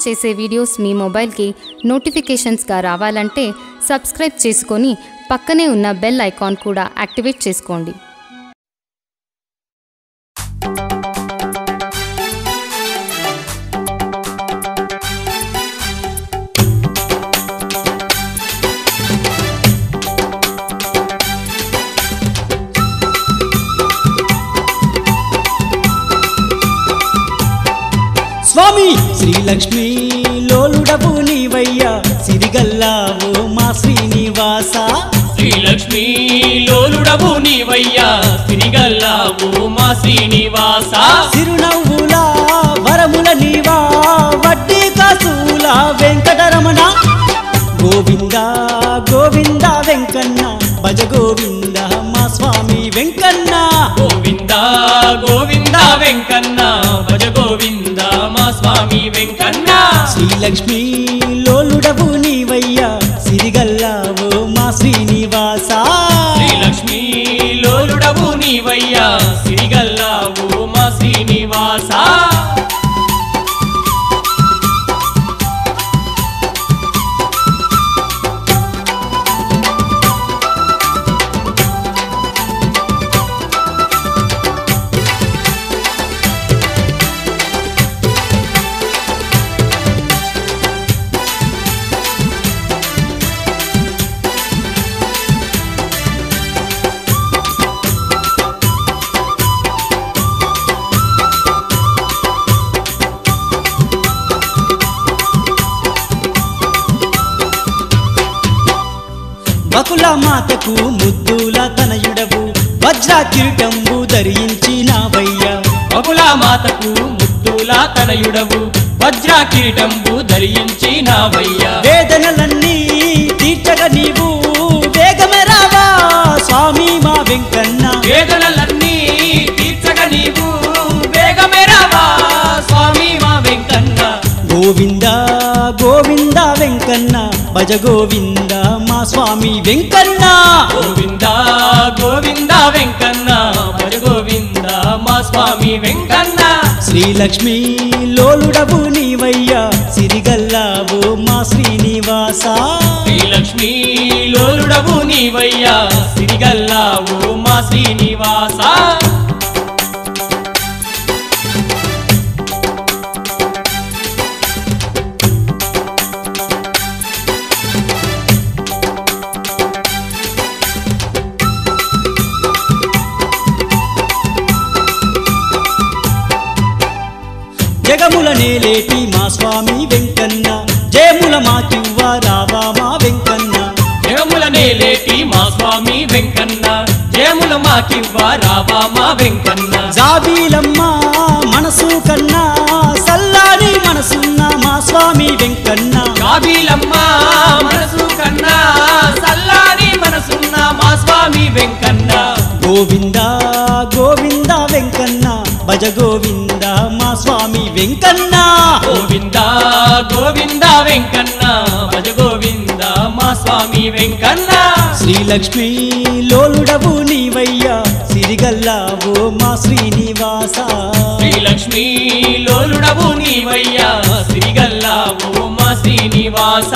చేసే వీడియోస్ మీ మొబైల్కి నోటిఫికేషన్స్గా రావాలంటే సబ్స్క్రైబ్ చేసుకొని పక్కనే ఉన్న బెల్ ఐకాన్ కూడా యాక్టివేట్ చేసుకోండి స్వామి శ్రీలక్ష్మి లోలుడవు నీవయ్యా సిరిగల్లావు మా శ్రీనివాస శ్రీలక్ష్మీ లోలుడవు నీవయ్యా సిరిగల్లావు మా శ్రీనివాస సిరునవ్వులా వరముల నీవా వడ్డీ కాసుల వెంకటరమణ గోవింద గోవింద వెంకన్న భజ గోవింద మా స్వామి వెంకన్న గోవింద గోవింద వెంకన్న భజ గోవింద మా స్వామి వెంకన్న శ్రీలక్ష్మి లోలుడవు నీవయ్యా సిరిగల్లావు మా శ్రీనివాస శ్రీలక్ష్మీ లోలుడవు నీవయ్యా సిరిగల్లావు మా శ్రీనివాస బకుల మాతకు ముద్దుల తనయుడవు వజ్ర కిరీటంబు ధరించినావయ్యా బకులా మాతకు ముద్దుల తనయుడవు వజ్ర కిరీటంబు ధరించి నావయ్యా వేదనలన్నీ తీర్చగ నీవు వేగమే రావా స్వామి మా వెంకన్న వేదనలన్నీ తీర్చగ నీవు వేగమే రావా స్వామి మా వెంకన్న గోవింద గోవింద వెంకన్న భజ గోవింద మా స్వామి వెంకన్న గోవింద గోవింద వెంకన్న భజ గోవింద మా స్వామి వెంకన్న శ్రీలక్ష్మి లోలుడవు నీవయ్యా సిరిగల్లావు మా శ్రీనివాస శ్రీలక్ష్మీ లోలుడవు నీవయ్యా సిరిగల్లావు మా శ్రీనివాస జగముల నేలేటి మా స్వామి వెంకన్న జయముల మాకివ్వ రావా మా వెంకన్న జగముల నేలేటి మా స్వామి వెంకన్న జయముల మాకివ్వ రావా మా వెంకన్న జాబీలమ్మ మనసు కన్నా సల్లాని మనసున్న మా స్వామి వెంకన్న కాబీలమ్మ మనసు కన్నా సల్లాని మనసున్న మా స్వామి వెంకన్న గోవింద గోవింద వెంకన్న భజ గోవింద మా స్వామి వెంకన్న గోవింద గోవింద వెంకన్న భజ గోవింద మా స్వామి వెంకన్న శ్రీలక్ష్మి లోలుడవు నీవయ్యా సిరిగల్లావు మా శ్రీనివాస శ్రీలక్ష్మీ లోలుడవు నీవయ్యా శ్రీగల్లావు మా శ్రీనివాస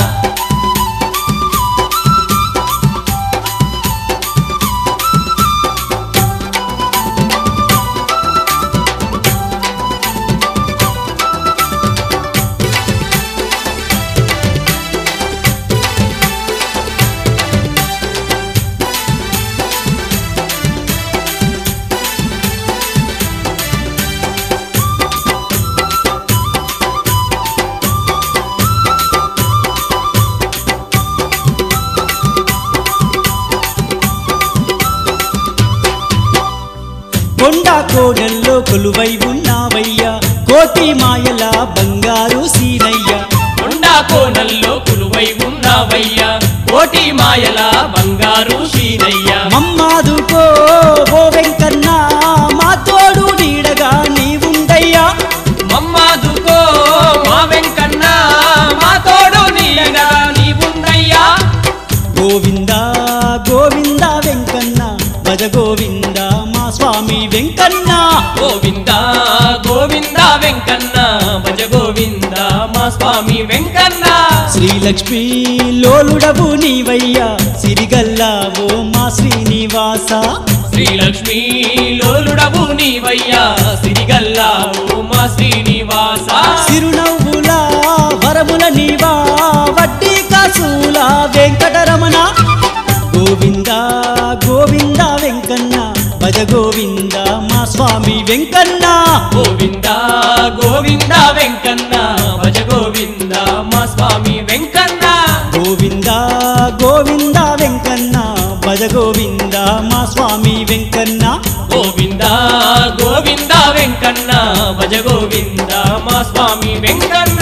కొండ కోడల్లో కొలువై ఉన్నావయ్యా కోటి మాయల బంగారు సీనయ్యా కొండా కోనల్లో కులువై ఉన్నావయ్యా కోటి మాయల బంగారు శ్రీనయ్య మమ్మాదుకో ఓ వెంకన్న మా తోడు నీడగా నీవుండయ్యా మమ్మాదుకో మా వెంకన్న మా తోడు నీడగా నీవుండయ్యా గోవింద గోవింద వెంకన్న భజ గోవింద మా స్వామి వెంకన్న గోవింద గోవింద వెంకన్న భజ గోవింద మా మా స్వామి వెంకన్న శ్రీలక్ష్మీ లోలుడవు నీవయ్యా సిరిగల్లావో మా శ్రీనివాస శ్రీలక్ష్మీ లోలుడవు నీవయ్యా సిరిగల్లావు మా శ్రీనివాస సిరునవ్వుల వరముల నీవా వడ్డీ కాసుల వెంకటరమణ గోవింద గోవింద వెంకన్న భజ గోవింద మా స్వామి వెంకన్న గోవింద గోవింద వెంకన్న భజ గోవింద మా స్వామి వెంకన్న గోవింద గోవింద వెంకన్న భజ గోవింద మా స్వామి వెంకన్న గోవింద గోవింద వెంకన్న భజ గోవింద మా స్వామి వెంకన్న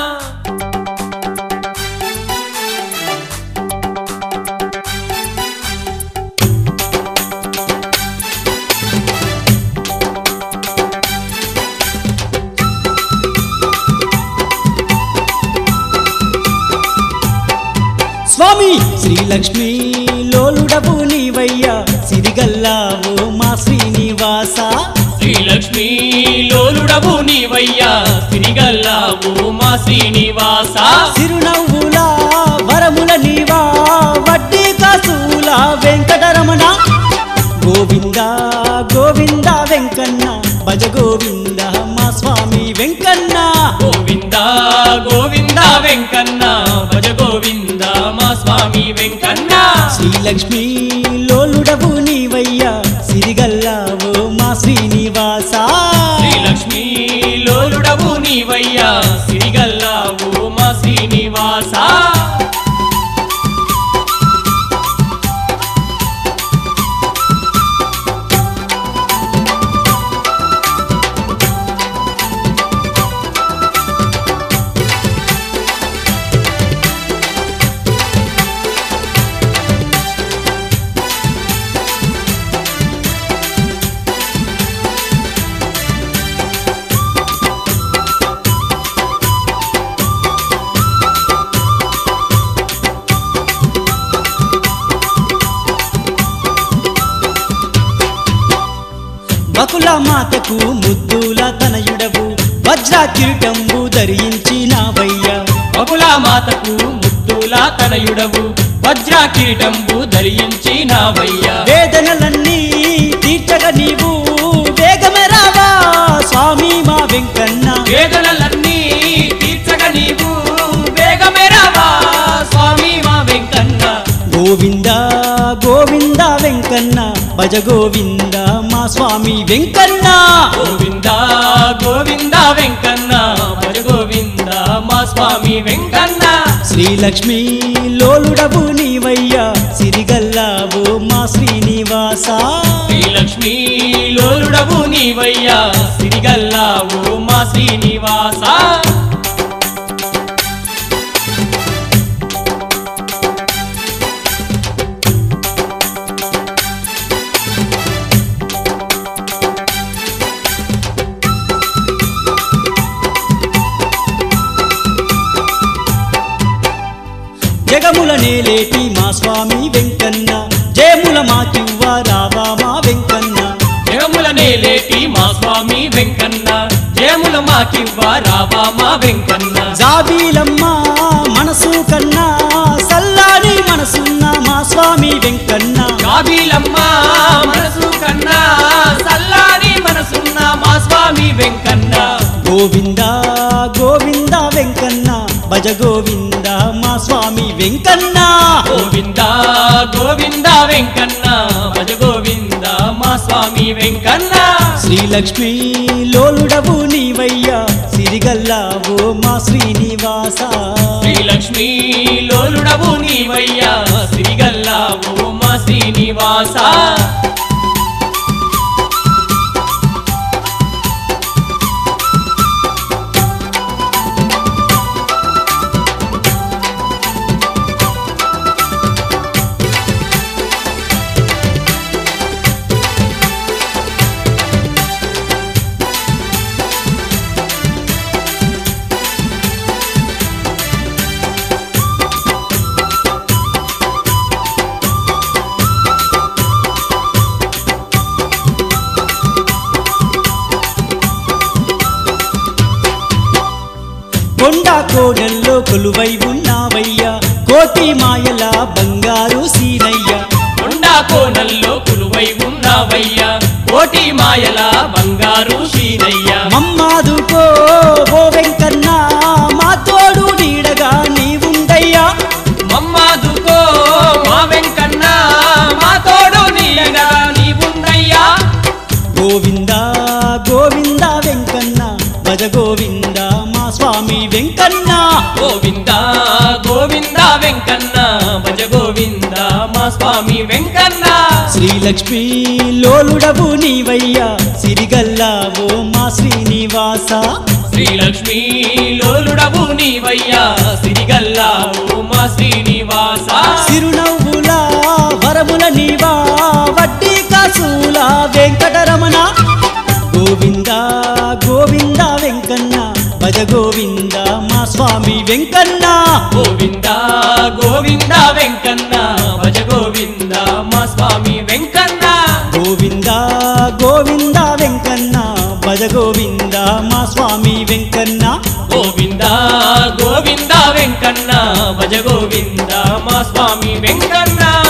స్వామి శ్రీలక్ష్మీ లోలుడవు నీవయ్యా సిరిగల్లావు మా శ్రీనివాస శ్రీలక్ష్మీ లోలుడవు నీవయ్యా సిరిగల్లావు మా శ్రీనివాస సిరునవ్వుల వరముల నీవా వడ్డీ కాసుల వెంకటరమణ గోవింద గోవింద వెంకన్న భజ గోవింద మా స్వామి వెంకన్న గోవింద గోవింద వెంకన్న భజ గోవింద మా స్వామి వెంకన్న శ్రీలక్ష్మీ లోలుడవు నీవయ్యా సిరిగల్లావు మా శ్రీనివాస శ్రీలక్ష్మీ లోలుడవు నీవయ్యా సిరిగల్లావు మా శ్రీనివాస బకుల మాతకు ముద్దుల తనయుడవు వజ్ర కిరీటంబు ధరించినావయ్యా బహుళ మాతకు ముద్దుల తనయుడవు వజ్ర కిరీటంబు ధరించి నావయ్యా వేదనలన్నీ తీర్చగ నీవు వేగమే రావా స్వామి మా వెంకన్న వేదనలన్నీ తీర్చగ నీవు వేగమే రావా స్వామి మా వెంకన్న గోవింద గోవింద వెంకన్న భజ గోవింద మా స్వామి వెంకన్న గోవింద గోవింద వెంకన్న భజ గోవింద మా స్వామి వెంకన్న శ్రీలక్ష్మీ లోలుడవు నీవయ్యా సిరిగల్లావు మా శ్రీనివాస శ్రీలక్ష్మీ లోలుడవు నీవయ్యా సిరిగల్లావు మా శ్రీనివాస జగముల నేలేటి మా స్వామి వెంకన్న జయముల మాకివ్వ రావా మా వెంకన్న జయముల నేలేటి మా స్వామి వెంకన్న జయముల మాకివ్వ రావా మా వెంకన్న జాబీలమ్మ మనసు కన్నా సల్లాని మనసున్న మా స్వామి వెంకన్న కాబీలమ్మ మనసు కన్నా సల్లాని మనసున్న మా స్వామి వెంకన్న గోవింద గోవింద వెంకన్న భజ గోవింద మా స్వామి వెంకన్న గోవింద గోవింద వెంకన్న భజ గోవింద మా స్వామి వెంకన్న శ్రీలక్ష్మీ లోలుడవు నీవయ్యా సిరిగల్లావు మా శ్రీనివాస శ్రీలక్ష్మీ లోలుడవు నీవయ్యా సిరిగల్లావు మా శ్రీనివాస కొండ కోడల్లో కొలువై ఉన్నావయ్యా కోటి మాయల బంగారు సీనయ్య కొండా కోనల్లో కులువై ఉన్నావయ్యా కోటి మాయల బంగారు శీనయ్య మమ్మాదుకో ఓ వెంకన్న మా తోడు నీడగా నీవుండయ్యా మమ్మాదుకో మా వెంకన్న మా తోడు నీడగా నీవున్నయ్యా గోవింద గోవింద వెంకన్న భజ గోవింద మా స్వామి వెంకన్న గోవింద గోవింద వెంకన్న భజ గోవింద మా స్వామి వెంకన్న శ్రీలక్ష్మి లోలుడవు నీవయ్యా సిరిగల్లావో మా శ్రీనివాస శ్రీలక్ష్మి లోలుడవు నీవయ్యా సిరిగల్లావు మా శ్రీనివాస సిరునవ్వుల వరముల నీవా వడ్డీ కాసుల వెంకటరమణ గోవింద గోవింద వెంకన్న భజ గోవింద మా స్వామి వెంకన్న గోవింద గోవింద వెంకన్న భజ గోవింద మా స్వామి వెంకన్న గోవింద గోవింద వెంకన్న భజ గోవింద మా స్వామి వెంకన్న గోవింద గోవింద వెంకన్న భజ గోవింద మా స్వామి వెంకన్న